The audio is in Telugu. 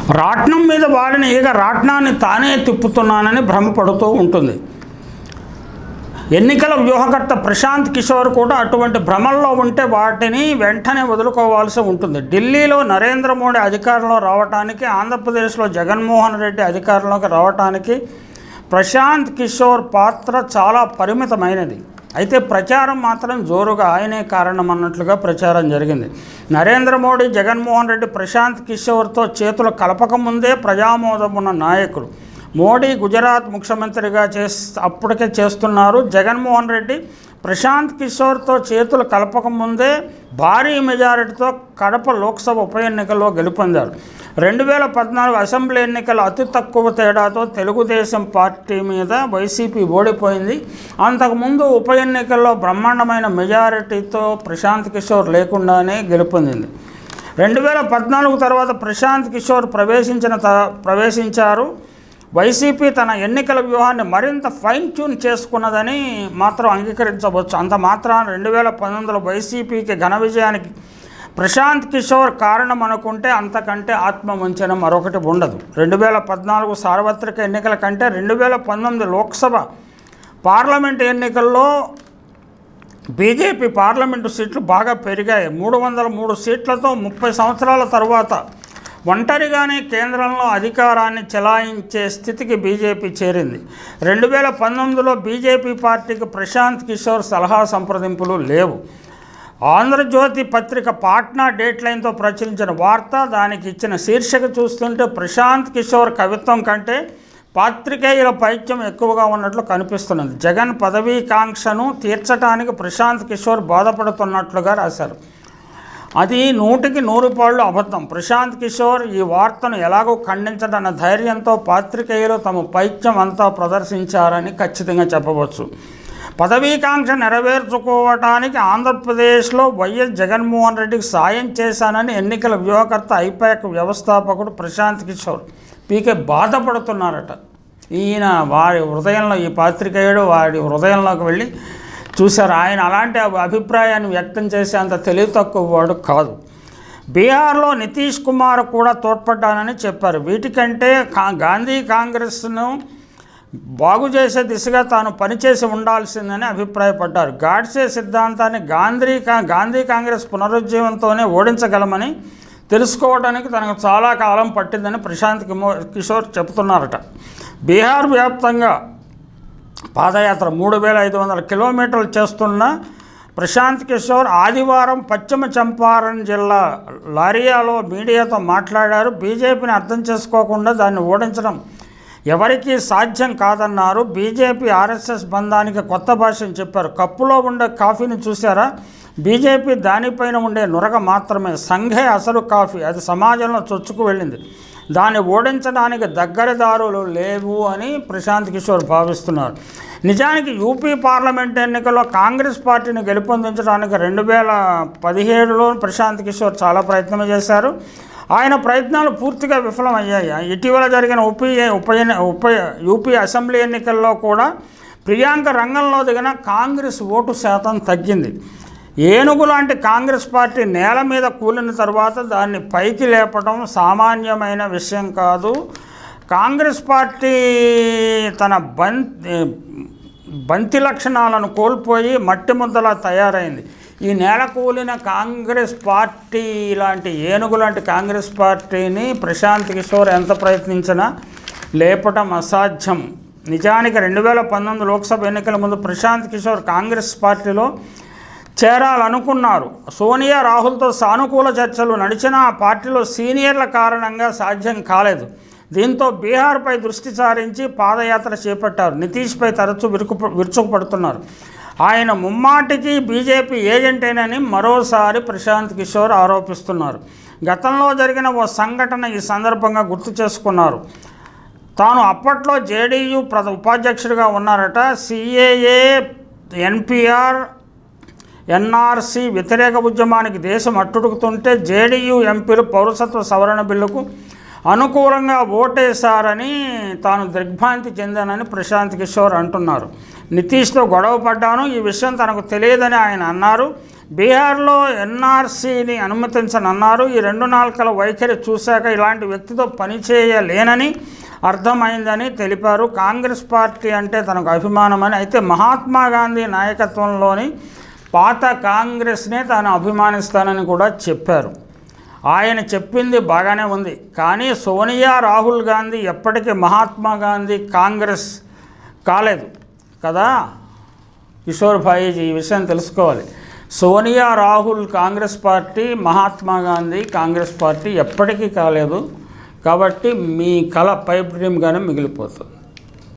రాట్నం మీద వాడిన ఈగ రాట్నాన్ని తానే తిప్పుతున్నానని భ్రమపడుతూ ఉంటుంది ఎన్నికల వ్యూహకర్త ప్రశాంత్ కిషోర్ కూడా అటువంటి భ్రమల్లో ఉంటే వాటిని వెంటనే వదులుకోవాల్సి ఉంటుంది ఢిల్లీలో నరేంద్ర మోడీ అధికారంలో రావటానికి ఆంధ్రప్రదేశ్లో జగన్మోహన్ రెడ్డి అధికారంలోకి రావటానికి ప్రశాంత్ కిషోర్ పాత్ర చాలా పరిమితమైనది అయితే ప్రచారం మాత్రం జోరుగా ఆయనే కారణం అన్నట్లుగా ప్రచారం జరిగింది నరేంద్ర మోడీ జగన్మోహన్ రెడ్డి ప్రశాంత్ కిషోర్తో చేతులు కలపకముందే ప్రజామోదం ఉన్న నాయకులు మోడీ గుజరాత్ ముఖ్యమంత్రిగా చేస్ అప్పటికే చేస్తున్నారు జగన్మోహన్ రెడ్డి ప్రశాంత్ కిషోర్తో చేతులు కలపకముందే భారీ మెజారిటీతో కడప లోక్సభ ఉప ఎన్నికల్లో గెలుపొందారు రెండు వేల పద్నాలుగు అసెంబ్లీ ఎన్నికల అతి తక్కువ తేడాతో తెలుగుదేశం పార్టీ మీద వైసీపీ ఓడిపోయింది అంతకుముందు ఉప ఎన్నికల్లో బ్రహ్మాండమైన మెజారిటీతో ప్రశాంత్ కిషోర్ లేకుండానే గెలుపొందింది రెండు వేల పద్నాలుగు తర్వాత ప్రశాంత్ కిషోర్ ప్రవేశించిన త ప్రవేశించారు వైసీపీ తన ఎన్నికల వ్యూహాన్ని మరింత ఫైన్ ట్యూన్ చేసుకున్నదని మాత్రం అంగీకరించవచ్చు అంత మాత్రాన రెండు వేల పంతొమ్మిదిలో వైసీపీకి ఘన విజయానికి ప్రశాంత్ కిషోర్ కారణం అనుకుంటే అంతకంటే ఆత్మవంచన మరొకటి ఉండదు రెండు వేల పద్నాలుగు సార్వత్రిక ఎన్నికల కంటే రెండు వేల పంతొమ్మిది లోక్సభ పార్లమెంట్ ఎన్నికల్లో బీజేపీ పార్లమెంటు సీట్లు బాగా పెరిగాయి మూడు వందల మూడు సీట్లతో ముప్పై సంవత్సరాల తర్వాత ఒంటరిగానే కేంద్రంలో అధికారాన్ని చెలాయించే స్థితికి బీజేపీ చేరింది రెండు వేల పంతొమ్మిదిలో బీజేపీ పార్టీకి ప్రశాంత్ కిషోర్ సలహా సంప్రదింపులు లేవు ఆంధ్రజ్యోతి పత్రిక పాట్నా డేట్ లైన్తో ప్రచురించిన వార్త దానికి ఇచ్చిన శీర్షిక చూస్తుంటే ప్రశాంత్ కిషోర్ కవిత్వం కంటే పాత్రికేయుల పైత్యం ఎక్కువగా ఉన్నట్లు కనిపిస్తున్నది జగన్ పదవీకాంక్షను తీర్చడానికి ప్రశాంత్ కిషోర్ బాధపడుతున్నట్లుగా రాశారు అది నూటికి నూరు పాళ్ళు అబద్ధం ప్రశాంత్ కిషోర్ ఈ వార్తను ఎలాగో ఖండించడన్న ధైర్యంతో పాత్రికేయులు తమ పైత్యం అంతా ప్రదర్శించారని ఖచ్చితంగా చెప్పవచ్చు పదవీకాంక్ష నెరవేర్చుకోవటానికి ఆంధ్రప్రదేశ్లో వైఎస్ జగన్మోహన్ రెడ్డికి సాయం చేశానని ఎన్నికల వ్యూహకర్త ఐపాక్ వ్యవస్థాపకుడు ప్రశాంత్ కిషోర్ పీకే బాధపడుతున్నారట ఈయన వారి హృదయంలో ఈ పాత్రికేయుడు వాడి హృదయంలోకి వెళ్ళి చూశారు ఆయన అలాంటి అభిప్రాయాన్ని వ్యక్తం చేసే అంత తెలివి తక్కువ వాడు కాదు బీహార్లో నితీష్ కుమార్ కూడా తోడ్పడ్డానని చెప్పారు వీటికంటే కా గాంధీ కాంగ్రెస్ను బాగు చేసే దిశగా తాను పనిచేసి ఉండాల్సిందని అభిప్రాయపడ్డారు గాడ్సే సిద్ధాంతాన్ని గాంధీ కా గాంధీ కాంగ్రెస్ పునరుజ్జీవంతోనే ఓడించగలమని తెలుసుకోవడానికి తనకు చాలా కాలం పట్టిందని ప్రశాంత్ కిమో కిషోర్ చెబుతున్నారట బీహార్ వ్యాప్తంగా పాదయాత్ర మూడు వేల ఐదు వందల కిలోమీటర్లు చేస్తున్న ప్రశాంత్ కిషోర్ ఆదివారం పశ్చిమ చంపారణ్ జిల్లా లారియాలో మీడియాతో మాట్లాడారు బీజేపీని అర్థం చేసుకోకుండా దాన్ని ఓడించడం ఎవరికీ సాధ్యం కాదన్నారు బీజేపీ ఆర్ఎస్ఎస్ బంధానికి కొత్త భాషను చెప్పారు కప్పులో ఉండే కాఫీని చూసారా బీజేపీ దానిపైన ఉండే నురగ మాత్రమే సంఘే అసలు కాఫీ అది సమాజంలో చొచ్చుకు వెళ్ళింది దాన్ని ఓడించడానికి దగ్గరదారులు లేవు అని ప్రశాంత్ కిషోర్ భావిస్తున్నారు నిజానికి యూపీ పార్లమెంట్ ఎన్నికల్లో కాంగ్రెస్ పార్టీని గెలుపొందించడానికి రెండు వేల పదిహేడులో ప్రశాంత్ కిషోర్ చాలా ప్రయత్నం చేశారు ఆయన ప్రయత్నాలు పూర్తిగా విఫలమయ్యాయి ఇటీవల జరిగిన ఉపి ఉప ఎన్ని- ఉప యూపీ అసెంబ్లీ ఎన్నికల్లో కూడా ప్రియాంక రంగంలో దిగిన కాంగ్రెస్ ఓటు శాతం తగ్గింది ఏనుగు లాంటి కాంగ్రెస్ పార్టీ నేల మీద కూలిన తర్వాత దాన్ని పైకి లేపడం సామాన్యమైన విషయం కాదు కాంగ్రెస్ పార్టీ తన బం బంతి లక్షణాలను కోల్పోయి మట్టి ముద్దలా తయారైంది ఈ నేల కూలిన కాంగ్రెస్ పార్టీ లాంటి ఏనుగు లాంటి కాంగ్రెస్ పార్టీని ప్రశాంత్ కిషోర్ ఎంత ప్రయత్నించినా లేపటం అసాధ్యం నిజానికి రెండు వేల పంతొమ్మిది లోక్సభ ఎన్నికల ముందు ప్రశాంత్ కిషోర్ కాంగ్రెస్ పార్టీలో చేరాలనుకున్నారు సోనియా రాహుల్తో సానుకూల చర్చలు నడిచినా ఆ పార్టీలో సీనియర్ల కారణంగా సాధ్యం కాలేదు దీంతో బీహార్పై దృష్టి సారించి పాదయాత్ర చేపట్టారు నితీష్పై తరచూ విరుకు విరుచుకుపడుతున్నారు ఆయన ముమ్మాటికి బీజేపీ ఏజెంటేనని మరోసారి ప్రశాంత్ కిషోర్ ఆరోపిస్తున్నారు గతంలో జరిగిన ఓ సంఘటన ఈ సందర్భంగా గుర్తు చేసుకున్నారు తాను అప్పట్లో జేడీయూ ప్రధ ఉపాధ్యక్షుడిగా ఉన్నారట సిఏఏ ఎన్పిఆర్ ఎన్ఆర్సి వ్యతిరేక ఉద్యమానికి దేశం అట్టుడుకుతుంటే జేడీయూ ఎంపీలు పౌరసత్వ సవరణ బిల్లుకు అనుకూలంగా ఓటేశారని తాను దిగ్భ్రాంతి చెందానని ప్రశాంత్ కిషోర్ అంటున్నారు నితీష్తో గొడవ పడ్డాను ఈ విషయం తనకు తెలియదని ఆయన అన్నారు బీహార్లో ఎన్ఆర్సీని అనుమతించనన్నారు ఈ రెండు నాలుకల వైఖరి చూశాక ఇలాంటి వ్యక్తితో పనిచేయలేనని అర్థమైందని తెలిపారు కాంగ్రెస్ పార్టీ అంటే తనకు అభిమానమని అయితే మహాత్మా గాంధీ నాయకత్వంలోని పాత కాంగ్రెస్నే తాను అభిమానిస్తానని కూడా చెప్పారు ఆయన చెప్పింది బాగానే ఉంది కానీ సోనియా రాహుల్ గాంధీ ఎప్పటికీ మహాత్మా గాంధీ కాంగ్రెస్ కాలేదు కదా కిషోర్ భాయిజీ ఈ విషయం తెలుసుకోవాలి సోనియా రాహుల్ కాంగ్రెస్ పార్టీ మహాత్మా గాంధీ కాంగ్రెస్ పార్టీ ఎప్పటికీ కాలేదు కాబట్టి మీ కళ పైప్ డ్రీమ్గానే మిగిలిపోతుంది